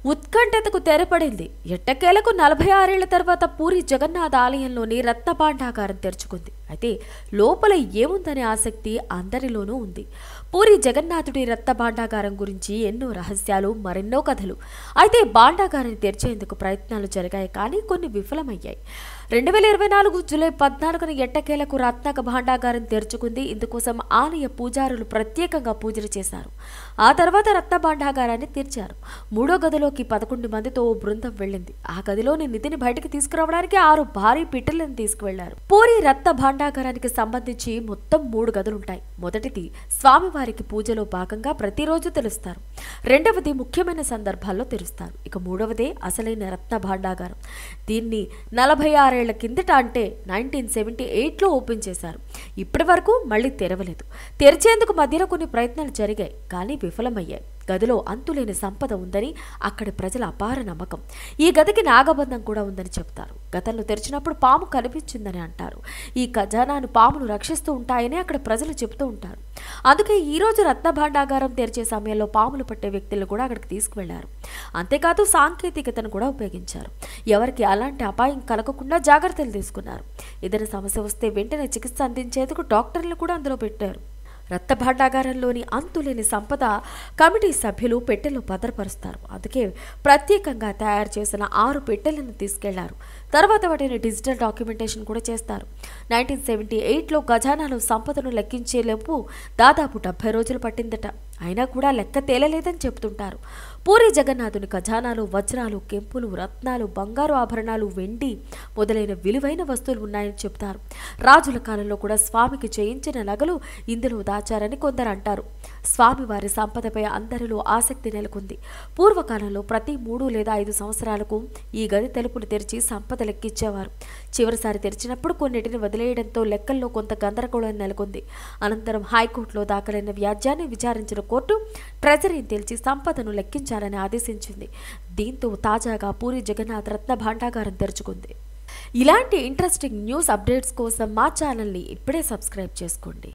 ఉత్కంఠతకు తెరపడింది ఎట్టకేలకు నలభై ఆరేళ్ల తర్వాత పూరి జగన్నాథ్ ఆలయంలోని రత్న భాండాగారం తెరుచుకుంది అయితే లోపల ఏముందనే ఆసక్తి అందరిలోనూ ఉంది పూరి జగన్నాథుడి రత్న భాండాగారం గురించి ఎన్నో రహస్యాలు మరెన్నో కథలు అయితే భాండాగారాన్ని తెరిచేందుకు ప్రయత్నాలు జరిగాయి కానీ కొన్ని విఫలమయ్యాయి రెండు వేల ఇరవై నాలుగు జూలై పద్నాలుగున ఎట్టకేలకు రత్నక భాండాగారం తెరుచుకుంది ఇందుకోసం ఆలయ పూజారులు ప్రత్యేకంగా పూజలు చేశారు ఆ తర్వాత రత్న భాండాగారాన్ని తెరిచారు మూడో గదిలోకి పదకొండు మందితో ఓ బృందం వెళ్ళింది ఆ గదిలోని నిధిని బయటకు తీసుకురావడానికి ఆరు భారీ పిట్టలను తీసుకువెళ్లారు పూరి రత్న భాండాగారానికి సంబంధించి మొత్తం మూడు గదులుంటాయి మొదటిది స్వామివారికి పూజలో భాగంగా ప్రతిరోజు తెలుస్తారు రెండవది ముఖ్యమైన సందర్భాల్లో తెరుస్తారు ఇక మూడవదే అసలైన రత్న భాండాగారం దీన్ని నలభై ఆరేళ్ల కిందట అంటే నైన్టీన్ సెవెంటీ ఎయిట్లో ఓపెన్ చేశారు ఇప్పటి వరకు మళ్ళీ తెరవలేదు తెరిచేందుకు మధ్యలో కొన్ని ప్రయత్నాలు జరిగాయి కానీ విఫలమయ్యాయి గదిలో అంతులేని సంపద ఉందని అక్కడి ప్రజల అపార నమ్మకం ఈ గదికి నాగబంధం కూడా ఉందని చెప్తారు గతంలో తెరిచినప్పుడు పాము కనిపించిందని అంటారు ఈ ఖజానాను పాములు రక్షిస్తూ ఉంటాయని అక్కడ ప్రజలు చెబుతూ ఉంటారు అందుకే ఈ రోజు రత్న భాండాగారం తెరిచే సమయంలో పాములు పట్టే వ్యక్తులను కూడా అక్కడికి తీసుకువెళ్లారు అంతేకాదు సాంకేతికతను కూడా ఉపయోగించారు ఎవరికి అలాంటి అపాయం కలగకుండా జాగ్రత్తలు తీసుకున్నారు ఏదైనా సమస్య వస్తే వెంటనే చికిత్స అందించేందుకు డాక్టర్లు కూడా అందులో పెట్టారు రక్త భాండాగారంలోని అంతులేని సంపద కమిటీ సభ్యులు పెట్టెలో భద్రపరుస్తారు అందుకే ప్రత్యేకంగా తయారు చేసిన ఆరు పెట్టెలను తీసుకెళ్లారు తర్వాత వాటిని డిజిటల్ డాక్యుమెంటేషన్ కూడా చేస్తారు నైన్టీన్ సెవెంటీ ఎయిట్లో ఖజానాలో సంపదను లెక్కించేలోపు దాదాపు డెబ్బై రోజులు పట్టిందట అయినా కూడా లెక్క తేలలేదని చెబుతుంటారు పూరి జగన్నాథుని ఖజానాలు వజ్రాలు కెంపులు రత్నాలు బంగారు ఆభరణాలు వెండి మొదలైన విలువైన వస్తువులు ఉన్నాయని చెప్తారు రాజుల కాలంలో కూడా స్వామికి చేయించిన నగలు ఇందులో దాచారని కొందరు అంటారు స్వామివారి సంపదపై అందరిలో ఆసక్తి నెలకొంది పూర్వకాలంలో ప్రతి మూడు లేదా ఐదు సంవత్సరాలకు ఈ గది తలుపులు తెరిచి సంపద లెక్కించేవారు చివరిసారి తెరిచినప్పుడు కొన్నిటిని వదిలేయడంతో లెక్కల్లో కొంత గందరగోళం నెలకొంది అనంతరం హైకోర్టులో దాఖలైన వ్యాజ్యాన్ని విచారించిన కోర్టు ట్రెజరీని తెలిసి సంపదను లెక్కించాలని ఆదేశించింది దీంతో తాజాగా పూరి జగన్నాథ్ రత్న భాండాగారం తెరుచుకుంది ఇలాంటి ఇంట్రెస్టింగ్ న్యూస్ అప్డేట్స్ కోసం మా ఛానల్ని ఇప్పుడే సబ్స్క్రైబ్ చేసుకోండి